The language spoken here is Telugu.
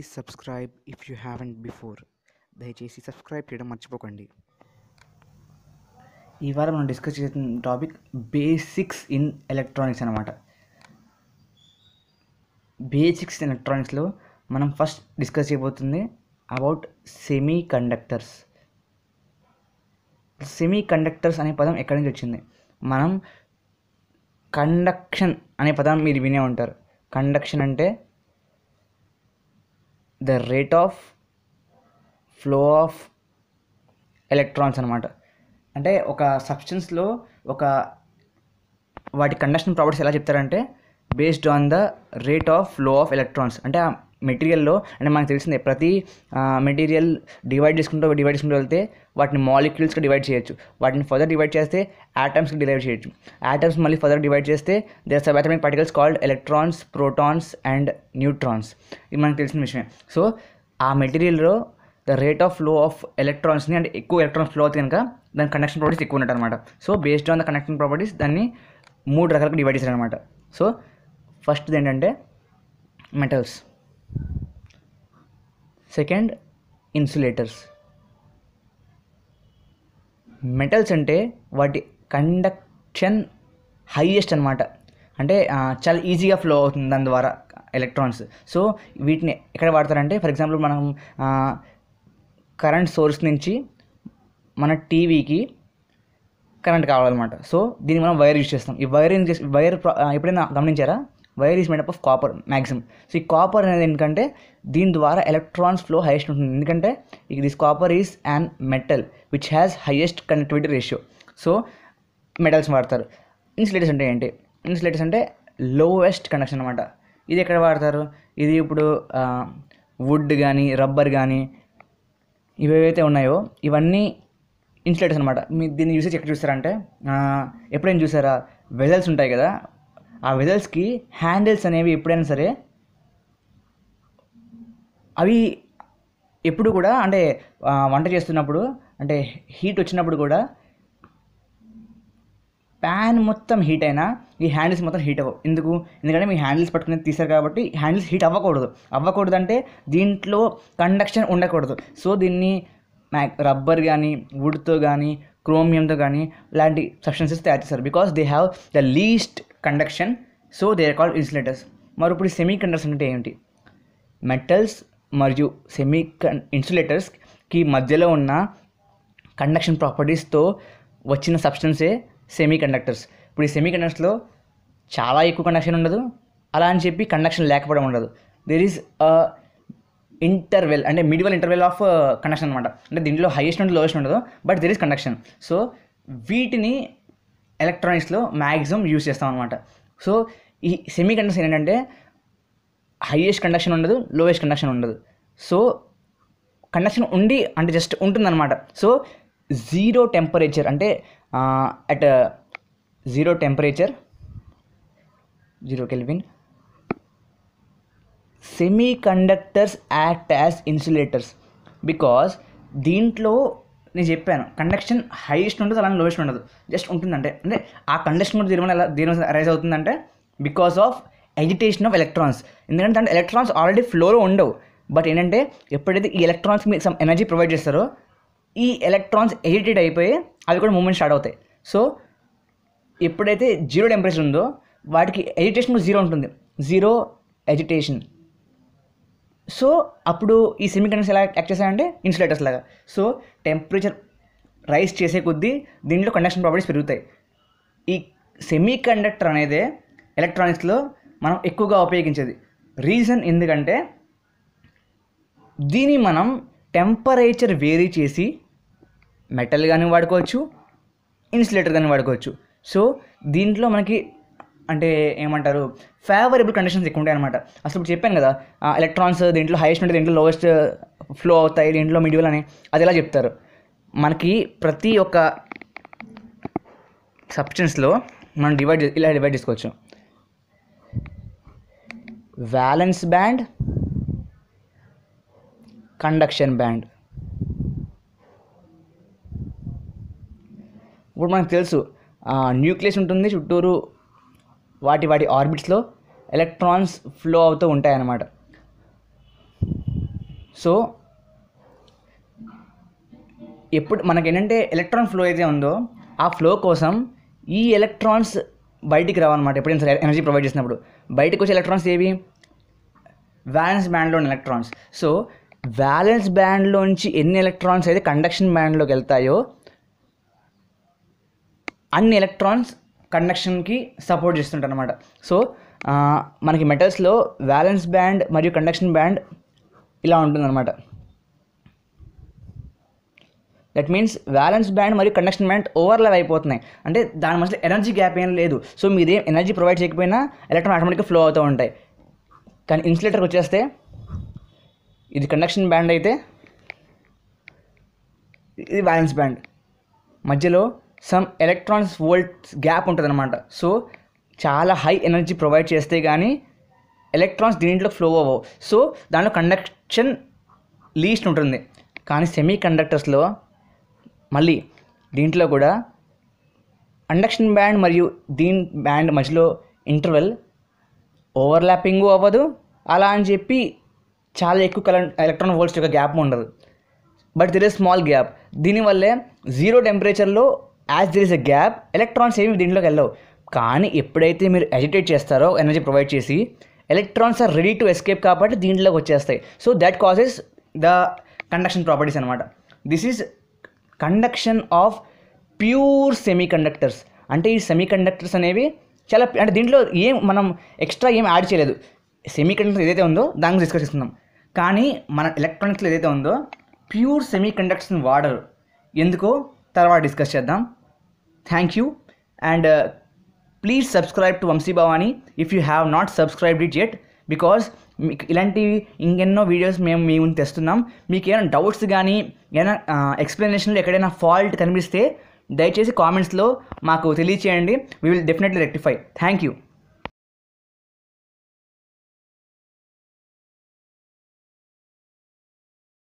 subscribe if you haven't before దయచేసి సబ్స్క్రైబ్ చేయడం మర్చిపోకండి ఈ వారం మనం డిస్కస్ చేసిన టాపిక్ బేసిక్స్ ఇన్ ఎలక్ట్రానిక్స్ అనమాట బేసిక్స్ ఇన్ ఎలక్ట్రానిక్స్లో మనం ఫస్ట్ డిస్కస్ చేయబోతుంది about semiconductors semiconductors అనే పదం ఎక్కడి నుంచి వచ్చింది మనం కండక్షన్ అనే పదం మీరు వినే ఉంటారు కండక్షన్ అంటే the rate of flow of electrons అనమాట అంటే ఒక సబ్స్టెన్స్లో ఒక వాటి కండక్షన్ ప్రాపర్టీస్ ఎలా చెప్తారంటే based on the rate of flow of electrons అంటే ఆ మెటీరియల్లో అంటే మనకు తెలిసిందే ప్రతి మెటీరియల్ డివైడ్ చేసుకుంటూ డివైడ్ చేసుకుంటూ వెళ్తే వాటిని మాలిక్యూల్స్గా డివైడ్ చేయొచ్చు వాటిని ఫర్దర్ డివైడ్ చేస్తే యాటమ్స్కి డివైడ్ చేయొచ్చు యాటమ్స్ మళ్ళీ ఫర్దర్ డివైడ్ చేస్తే there subatomic particles called electrons protons and neutrons ఇది మనకు తెలిసిన విషయమే సో ఆ మెటీరియల్లో the rate of flow of ఎలక్ట్రాన్స్ని అంటే ఎక్కువ ఎలక్ట్రాన్స్ ఫ్లో అవుతుంది కనుక దాని కండక్షన్ ప్రాపర్టీస్ ఎక్కువ ఉన్నట్టు అనమాట so based on the conduction properties దాన్ని మూడు రకాలుగా డివైడ్ చేశారు అనమాట సో ఫస్ట్ది ఏంటంటే మెటల్స్ సెకండ్ ఇన్సులేటర్స్ మెటల్స్ అంటే వాటి కండక్షన్ హైయెస్ట్ అనమాట అంటే ఆ, చాలా ఈజీగా ఫ్లో అవుతుంది దాని ద్వారా ఎలక్ట్రాన్స్ సో వీటిని ఎక్కడ వాడతారంటే ఫర్ ఎగ్జాంపుల్ మనం కరెంట్ సోర్స్ నుంచి మన టీవీకి కరెంట్ కావాలన్నమాట సో దీన్ని మనం వైర్ యూజ్ చేస్తాం ఈ వైర్ ఏం చేసి వైర్ ప్ర- ఆ, ఎప్పుడైనా గమనించారా wire is made up of copper maximum so ఈ కాపర్ అనేది ఎందుకంటే దీని ద్వారా ఎలక్ట్రాన్స్ ఫ్లో హైయెస్ట్ ఉంటుంది ఎందుకంటే this copper is and metal which has highest connectivity ratio so metals వాడతారు ఇన్సులేటర్స్ అంటే ఏంటి ఇన్సులేటర్స్ అంటే లోవెస్ట్ కండక్షన్ అనమాట ఇది ఎక్కడ వాడతారు ఇది ఇప్పుడు వుడ్ కానీ రబ్బర్ కానీ ఇవేవైతే ఉన్నాయో ఇవన్నీ ఇన్సులేటర్స్ అనమాట మీరు దీన్ని యూసేజ్ ఎక్కడ చూస్తారంటే ఆ, ఎప్పుడైనా చూసారా వెజల్స్ ఉంటాయి కదా ఆ వెజల్స్కి హ్యాండిల్స్ అనేవి ఎప్పుడైనా సరే అవి ఎప్పుడు కూడా అంటే ఆ, వంట చేస్తున్నప్పుడు అంటే హీట్ వచ్చినప్పుడు కూడా ప్యాన్ మొత్తం హీట్ అయినా ఈ హ్యాండిల్స్ మొత్తం హీట్ అవ్వవు ఎందుకు ఎందుకంటే మీ హ్యాండిల్స్ పట్టుకుని తీసారు కాబట్టి హ్యాండిల్స్ హీట్ అవ్వకూడదు అవ్వకూడదు అంటే దీంట్లో కండక్షన్ ఉండకూడదు సో దీన్ని మ్యాక్ రబ్బర్ కానీ వుడ్తో కానీ క్రోమియంతో కానీ ఇలాంటి సబ్స్టెన్సెస్ తయారు చేస్తారు because they have the least conduction so they are called insulators మరి ఇప్పుడు సెమీ కండక్టర్స్ అంటే ఏంటి మెటల్స్ మరియు సెమీ కన్ ఇన్సులేటర్స్కి మధ్యలో ఉన్న కండక్షన్ ప్రాపర్టీస్తో వచ్చిన సబ్స్టెన్సే సెమీ కండక్టర్స్ ఇప్పుడు ఈ సెమీ కండక్టర్స్లో చాలా ఎక్కువ కండక్షన్ ఉండదు అలా అని చెప్పి కండక్షన్ లేకపోవడం ఉండదు దేర్ ఈజ్ ఇంటర్వెల్ అంటే మిడివల్ ఇంటర్వెల్ ఆఫ్ కండక్షన్ అనమాట అంటే దీంట్లో హైయెస్ట్ నుండి లోయెస్ట్ ఉండదు but there is conduction so వీటిని ఎలక్ట్రానిక్స్లో మ్యాక్సిమం యూస్ చేస్తాం అనమాట సో ఈ సెమీ కండక్షన్ ఏంటంటే హైయెస్ట్ కండక్షన్ ఉండదు లోయెస్ట్ కండక్షన్ ఉండదు సో కండక్షన్ ఉండి అంటే జస్ట్ ఉంటుందన్నమాట సో జీరో టెంపరేచర్ అంటే at zero temperature zero kelvin semiconductors act as insulators because దీంట్లో నేను చెప్పాను కండక్షన్ హైయెస్ట్ ఉండదు అలానే లోయెస్ట్ ఉండదు జస్ట్ ఉంటుందంటే అంటే ఆ కండక్షన్ కూడా దీని వల్ల ఎలా దీని రైజ్ అవుతుందంటే because of agitation of electrons ఎందుకంటే దాంట్లో ఎలక్ట్రాన్స్ ఆల్రెడీ ఫ్లోలో ఉండవు బట్ ఏంటంటే ఎప్పుడైతే ఈ ఎలక్ట్రాన్స్ మీకు సమ్ ఎనర్జీ ప్రొవైడ్ చేస్తారో ఈ ఎలక్ట్రాన్స్ ఎజిటేట్ అయిపోయి అవి కూడా మూమెంట్ స్టార్ట్ అవుతాయి సో ఎప్పుడైతే జీరో టెంపరేచర్ ఉందో వాటికి ఎజిటేషన్ జీరో ఉంటుంది జీరో ఎజిటేషన్ సో అప్పుడు ఈ సెమీ కండక్టర్స్ ఎలా యాక్ట్ చేస్తాయంటే ఇన్సులేటర్స్ లాగా సో టెంపరేచర్ రైస్ చేసే కొద్దీ దీంట్లో కండక్షన్ ప్రాపర్టీస్ పెరుగుతాయి ఈ సెమీ కండక్టర్ అనేదే ఎలక్ట్రానిక్స్లో మనం ఎక్కువగా ఉపయోగించేది రీజన్ ఎందుకంటే దీన్ని మనం టెంపరేచర్ వేరీ చేసి మెటల్ కానీ వాడుకోవచ్చు ఇన్సులేటర్ కానీ వాడుకోవచ్చు సో దీంట్లో మనకి అంటే ఏమంటారు ఫేవరబుల్ కండిషన్స్ ఎక్కువ ఉంటాయి అనమాట అసలు ఇప్పుడు చెప్పాను కదా ఎలక్ట్రాన్స్ దీంట్లో హైయెస్ట్ ఉంటుంది దీంట్లో లోవెస్ట్ ఫ్లో అవుతాయి దీంట్లో మిడివల్ అని అది ఎలా చెప్తారు మనకి ప్రతి ఒక్క సబ్స్టెన్స్లో మనం డివైడ్ ఇలా డివైడ్ చేసుకోవచ్చు వ్యాలెన్స్ బ్యాండ్ కండక్షన్ బ్యాండ్ ఇప్పుడు మనకు తెలుసు న్యూక్లియస్ ఉంటుంది చుట్టూరు వాటి వాటి ఆర్బిట్స్లో ఎలక్ట్రాన్స్ ఫ్లో అవుతూ ఉంటాయన్నమాట సో ఎప్పుడు మనకి ఏంటంటే ఎలక్ట్రాన్ ఫ్లో అయితే ఉందో ఆ ఫ్లో కోసం ఈ ఎలక్ట్రాన్స్ బయటికి రావన్నమాట ఎప్పుడైనా సరే ఎనర్జీ ప్రొవైడ్ చేసినప్పుడు బయటకు వచ్చే ఎలక్ట్రాన్స్ ఏవి వ్యాలెన్స్ బ్యాండ్లో ఉన్న ఎలక్ట్రాన్స్ సో వ్యాలెన్స్ బ్యాండ్లోంచి ఎన్ని ఎలక్ట్రాన్స్ అయితే కండక్షన్ బ్యాండ్లోకి వెళ్తాయో అన్ని ఎలక్ట్రాన్స్ కండక్షన్కి సపోర్ట్ చేస్తుంటారు అనమాట సో ఆ, మనకి మెటల్స్లో వ్యాలెన్స్ బ్యాండ్ మరియు కండక్షన్ బ్యాండ్ ఇలా ఉంటుందన్నమాట దట్ మీన్స్ వ్యాలెన్స్ బ్యాండ్ మరియు కండక్షన్ బ్యాండ్ ఓవర్లాప్ అయిపోతున్నాయి అంటే దాని మధ్యలో ఎనర్జీ గ్యాప్ ఏం లేదు సో మీరేం ఎనర్జీ ప్రొవైడ్ చేయకపోయినా ఎలక్ట్రాన్ ఆటోమేటిక్గా ఫ్లో అవుతూ ఉంటాయి కానీ ఇన్సులేటర్కి వచ్చేస్తే ఇది కండక్షన్ బ్యాండ్ అయితే ఇది వ్యాలెన్స్ బ్యాండ్ మధ్యలో సమ్ ఎలక్ట్రాన్స్ వోల్ట్స్ గ్యాప్ ఉంటుంది అనమాట సో చాలా హై ఎనర్జీ ప్రొవైడ్ చేస్తే కానీ ఎలక్ట్రాన్స్ దీంట్లో ఫ్లో అవ్వవు సో దాంట్లో కండక్షన్ లీస్ట్ ఉంటుంది కానీ సెమీ కండక్టర్స్లో మళ్ళీ దీంట్లో కూడా కండక్షన్ బ్యాండ్ మరియు దీని బ్యాండ్ మధ్యలో ఇంటర్వెల్ ఓవర్లాపింగ్ అవ్వదు అలా అని చెప్పి చాలా ఎక్కువ కరెంట్ ఎలక్ట్రాన్ వోల్ట్స్ యొక్క గ్యాప్ ఉండదు but there is small gap దీనివల్లే జీరో టెంపరేచర్లో as there is a gap electrons ఏమి దీంట్లోకి వెళ్ళవు కానీ ఎప్పుడైతే మీరు ఎజిటేట్ చేస్తారో ఎనర్జీ ప్రొవైడ్ చేసి electrons are ready to escape కాబట్టి దీంట్లోకి వచ్చేస్తాయి so that causes the conduction properties అనమాట this is conduction of pure semiconductors అంటే ఈ సెమీ కండక్టర్స్ అనేవి చాలా అంటే దీంట్లో ఏం మనం ఎక్స్ట్రా ఏం యాడ్ చేయలేదు సెమీ కండక్టర్ ఏదైతే ఉందో దాని గురించి డిస్కస్ చేస్తున్నాం కానీ మన ఎలక్ట్రానిక్స్లో ఏదైతే ఉందో ప్యూర్ సెమీ కండక్టర్స్ని వాడరు ఎందుకో తర్వాత డిస్కస్ చేద్దాం thank you and please subscribe to Vamshi Bhavani if you have not subscribed it yet because మీకు ఇలాంటివి ఇంకెన్నో వీడియోస్ మేము మీ ముందు తెస్తున్నాం మీకు ఏమైనా డౌట్స్ కానీ ఏమైనా ఎక్స్ప్లెనేషన్లో ఎక్కడైనా ఫాల్ట్ కనిపిస్తే దయచేసి కామెంట్స్లో మాకు తెలియచేయండి we will definitely rectify thank you